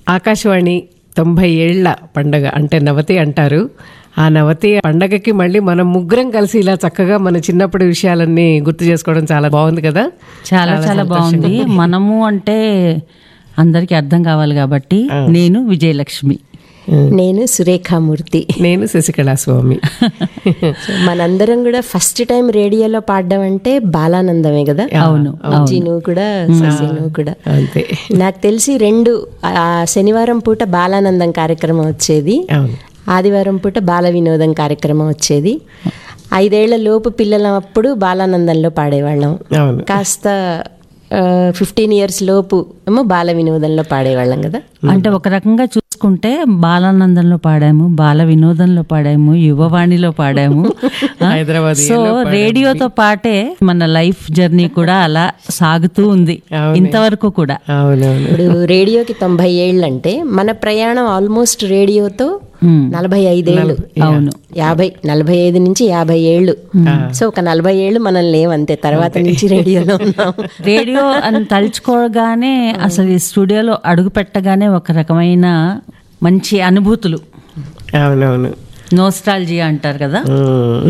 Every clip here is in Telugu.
ఆకాశవాణి తొంభై ఏళ్ల పండగ అంటే నవతి అంటారు ఆ నవతి పండగకి మళ్ళీ మనం ముగ్గురం కలిసి ఇలా చక్కగా మన చిన్నప్పటి విషయాలన్నీ గుర్తు చేసుకోవడం చాలా బాగుంది కదా చాలా చాలా బాగుంది మనము అంటే అందరికి అర్థం కావాలి కాబట్టి నేను విజయలక్ష్మి నేను సురేఖామూర్తి నేను శశికళా స్వామి సో మనందరం కూడా ఫస్ట్ టైం రేడియోలో పాడడం అంటే బాలానందమే కదా అవును, అవును నువ్వు కూడా శశి నువ్వు కూడా అంతే నాకు తెలిసి రెండు ఆ శనివారం పూట బాలానందం కార్యక్రమం వచ్చేది అవును ఆదివారం పూట బాల వినోదం కార్యక్రమం వచ్చేది ఐదేళ్ల లోపు పిల్లలప్పుడు బాలానందంలో పాడేవాళ్ళం అవును కాస్త ఫిఫ్టీన్ ఇయర్స్ లోపు ఏమో బాల వినోదంలో పాడేవాళ్ళం కదా అంటే ఒక రకంగా చూసుకుంటే బాలానందంలో పాడాము బాల వినోదంలో పాడాము యువవాణిలో పాడాము ఆ? హైదరాబాద్ సో రేడియోతో పాటే మన లైఫ్ జర్నీ కూడా అలా సాగుతూ ఉంది ఇంతవరకు కూడా అవునవును ఇప్పుడు రేడియోకి తొంభై ఏళ్ళు అంటే మన ప్రయాణం ఆల్మోస్ట్ రేడియోతో నలభై ఐదేళ్ళు అవును యాభై నలభై ఐదు నుంచి యాభై ఏళ్ళు సో ఒక నలభై ఏళ్ళు మనం లేవంతే తర్వాత నుంచి రేడియోలో ఉన్నాం రేడియో అని తలుచుకోగానే అసలు ఈ స్టూడియోలో అడుగు పెట్టగానే ఒక రకమైన మంచి అనుభూతులు అవునవును నోస్టాలజీ అంటారు కదా ఉమ్.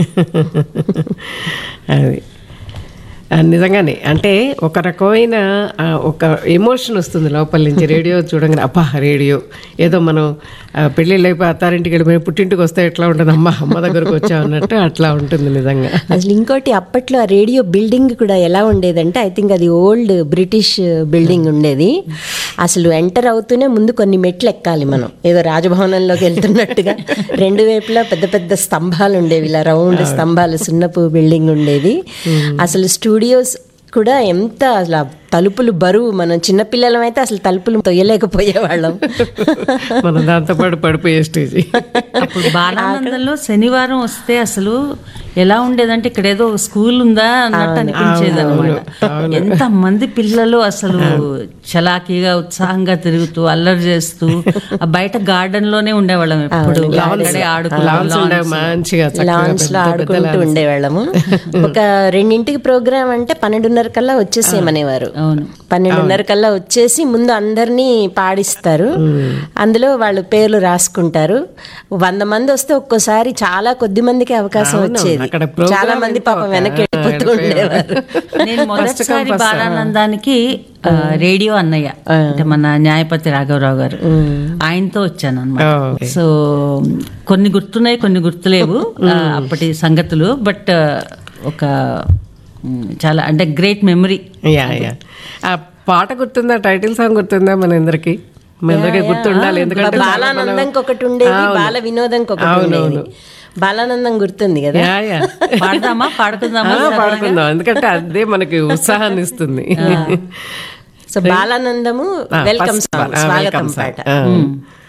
అది ఆ, నిజంగానే అంటే ఒక రకమైన ఆ, ఒక ఎమోషన్ వస్తుంది లోపల నుంచి రేడియో చూడగానే అబ్బా రేడియో ఏదో మనం ఆ, పెళ్ళిళ్ళు అయిపోయి అత్తారింటికి వెళ్ళిపోయి పుట్టింటికి వస్తే ఎట్లా ఉంటుంది అమ్మ అమ్మ దగ్గరకు వచ్చాం అన్నట్టు అట్లా ఉంటుంది నిజంగా అసలు ఇంకోటి అప్పట్లో ఆ రేడియో బిల్డింగ్ కూడా ఎలా ఉండేదంటే ఐ థింక్ అది ఓల్డ్ బ్రిటిష్ బిల్డింగ్ ఉండేది అసలు ఎంటర్ అవుతూనే ముందు కొన్ని మెట్లు ఎక్కాలి మనం ఏదో రాజభవనంలోకి వెళ్తున్నట్టుగా రెండు వైపులా పెద్ద పెద్ద స్తంభాలు ఉండేవి ఇలా రౌండ్ స్తంభాలు సున్నపు బిల్డింగ్ ఉండేది అసలు స్టూడియోస్ కూడా ఎంత అసలు ఆ తలుపులు బరువు మనం చిన్నపిల్లలం అయితే అసలు తలుపులు తొయ్యలేకపోయేవాళ్ళం మనం దాంతోపాటు పడిపోయే స్టేజ్ అప్పుడు బాలానందంలో శనివారం వస్తే అసలు ఎలా ఉండేదంటే ఇక్కడ ఏదో స్కూల్ ఉందా అన్నట్టు అనిపించేది అనమాట ఎంత మంది పిల్లలు అసలు చలాకీగా ఉత్సాహంగా తిరుగుతూ అల్లరి చేస్తూ ఆ బయట గార్డెన్ లోనే ఉండేవాళ్ళం ఎప్పుడు అక్కడే ఆడుకుంటూ లాన్స్ ఉండేవి మంచిగా చక్కగా లాన్స్ లో పెద్ద పెద్ద ఆడుకుంటూ lawns. ఉండేవాళ్ళము ఒక రెండింటికి ప్రోగ్రామ్ అంటే పన్నెండున్నర కల్లా వచ్చేసేయమనేవారు అవును పన్నెండున్నర కల్లా వచ్చేసి ముందు అందరినీ పాడిస్తారు అందులో వాళ్ళు పేర్లు రాసుకుంటారు వంద మంది వస్తే ఒక్కోసారి చాలా కొద్ది మందికి అవకాశం వచ్చేది అక్కడ program చాలా మంది ఎంతో పాపం ఒక- వెనక్కి వెళ్ళిపోతూ ఉండేవారు నేను మొదటిసారి బాలానందానికి ఆ, రేడియో అన్నయ్య అంటే మన న్యాయపతి రాఘవరావు గారు ఆయనతో వచ్చాను అనమాట ఓ, సో కొన్ని గుర్తున్నాయి కొన్ని గుర్తులేవు ఆ, అప్పటి సంగతులు బట్ ఒక మ్, చాలా అంటే గ్రేట్ మెమరీ యా యా ఆ పాట గుర్తుందా టైటిల్ సాంగ్ గుర్తుందా మన అందరికి మన అందరికి గుర్తుండాలి ఎందుకంటే బాలానందంకి ఒకటి ఉండేది బాల వినోదంకి ఒకటి ఉండేది బాలానందం గుర్తుంది కదా యా యా పాడదామా పాడుకుందామా ఆ, పాడుకుందాం ఎందుకంటే అదే మనకి ఉత్సాహాన్ని ఇస్తుంది so Balanandamu welcome first song ఆ, స్వాగతం welcome పాట song. ఆ.